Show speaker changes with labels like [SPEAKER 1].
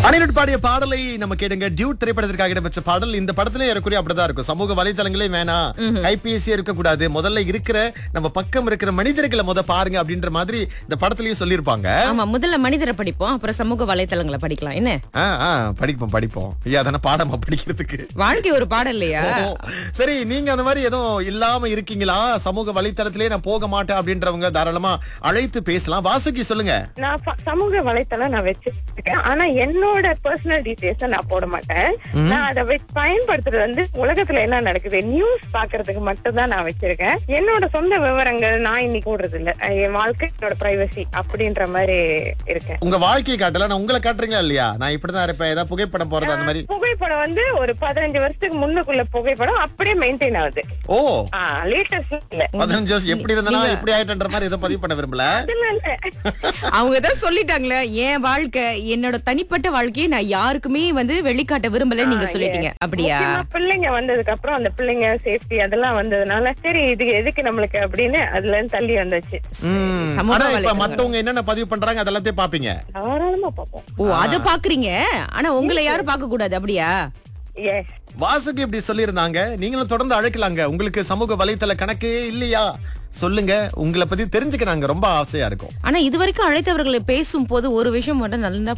[SPEAKER 1] அனிருட் பாடிய பாடலை நம்ம கேடுங்க டியூட் திரைப்படத்திற்காக இடம்பெற்ற பாடல் இந்த படத்துல ஏறக்குறைய அப்படிதான் இருக்கும் சமூக வலைத்தளங்களே வேணாம் கைபேசி இருக்கக்கூடாது முதல்ல இருக்கிற நம்ம பக்கம் இருக்கிற மனிதர்களை முத பாருங்க அப்படின்ற மாதிரி இந்த படத்துலயும் சொல்லியிருப்பாங்க
[SPEAKER 2] ஆமா முதல்ல மனிதரை படிப்போம் அப்புறம் சமூக வலைத்தளங்களை படிக்கலாம் என்ன
[SPEAKER 1] ஆ, ஆ, படிப்போம் படிப்போம் ஐயா தானே பாடமா படிக்கிறதுக்கு
[SPEAKER 2] வாழ்க்கை ஒரு பாடம் இல்லையா
[SPEAKER 1] ஓ, சரி நீங்க அந்த மாதிரி எதுவும் இல்லாம இருக்கீங்களா சமூக வலைத்தளத்திலே நான் போக மாட்டேன் அப்படின்றவங்க தாராளமா அழைத்து பேசலாம் வாசுகி சொல்லுங்க
[SPEAKER 3] நான் ப- சமூக வலைத்தளம் நான் வச்சிருக்கேன் ஆனா என்னோட பர்சனல் டீடைல்ஸ் நான் போட மாட்டேன் நான் அதை வச்சு பயன்படுத்துறது வந்து உலகத்துல என்ன நடக்குது நியூஸ் பாக்குறதுக்கு மட்டும் தான் நான் வச்சிருக்கேன் என்னோட சொந்த விவரங்கள் நான் இன்னைக்கு போடுறது இல்ல அஹ் என் வாழ்க்கை என்னோட பிரைவசி அப்படின்ற மாதிரி இருக்கேன்
[SPEAKER 1] உங்க வாழ்க்கையை காட்டல நான் உங்களை காட்டுறீங்களா இல்லையா நான் இப்படிதான் இருப்பேன் ஏதாவது புகைப்படம் போறது அந்த மாதிரி
[SPEAKER 3] புகைப்படம் வந்து ஒரு பதினஞ்சு வருஷத்துக்கு முன்னுக்குள்ள புகைப்படம் அப்படியே மெயின்டைன் ஆகுது
[SPEAKER 1] ஓ
[SPEAKER 3] லேட்டஸ்ட் இல்ல
[SPEAKER 1] பதினஞ்சு வருஷம் எப்படி இருந்தனா இப்படி ஆயிட்டன்ற மாதிரி எதுவும் பதிவு பண்ண விரும்பல
[SPEAKER 3] அதெல்லாம் இல்ல
[SPEAKER 2] அவங்க தான் சொல்லிட்டாங்களே என் வாழ்க்கை என்னோட தனிப்பட்ட வாழ்க்கையை நான் யாருக்குமே வந்து வெளிக்காட்ட விரும்பல நீங்க சொல்லிட்டீங்க அப்படியா
[SPEAKER 3] முக்கியமா பிள்ளைங்க வந்ததுக்கு அப்புறம் அந்த பிள்ளைங்க சேஃப்டி அதெல்லாம் வந்ததுனால சரி இது எதுக்கு நம்மளுக்கு அப்படின்னு அதுல இருந்து தள்ளி வந்தாச்சு
[SPEAKER 1] ம்.
[SPEAKER 2] சமூக
[SPEAKER 1] ஆனா இப்ப
[SPEAKER 2] வலைத்தளங்கள்.
[SPEAKER 1] மத்தவங்க என்னென்ன பதிவு பண்றாங்க அதெல்லாத்தையும் பாப்பீங்க
[SPEAKER 3] தாராளமா பார்ப்போம்
[SPEAKER 2] ஓ அத பாக்குறீங்க ஆனா உங்களை யாரும் பார்க்க கூடாது அப்படியா
[SPEAKER 3] எஸ்
[SPEAKER 1] வாசுகி இப்படி சொல்லியிருந்தாங்க நீங்களும் தொடர்ந்து அழைக்கலாங்க உங்களுக்கு சமூக வலைத்தள கணக்கே இல்லையா சொல்லுங்க உங்களை பத்தி தெரிஞ்சுக்க நாங்க ரொம்ப ஆசையா இருக்கோம்
[SPEAKER 2] ஆனா இதுவரைக்கும் அழைத்தவர்களை பேசும் போது ஒரு விஷயம் மட்டும் நல்லா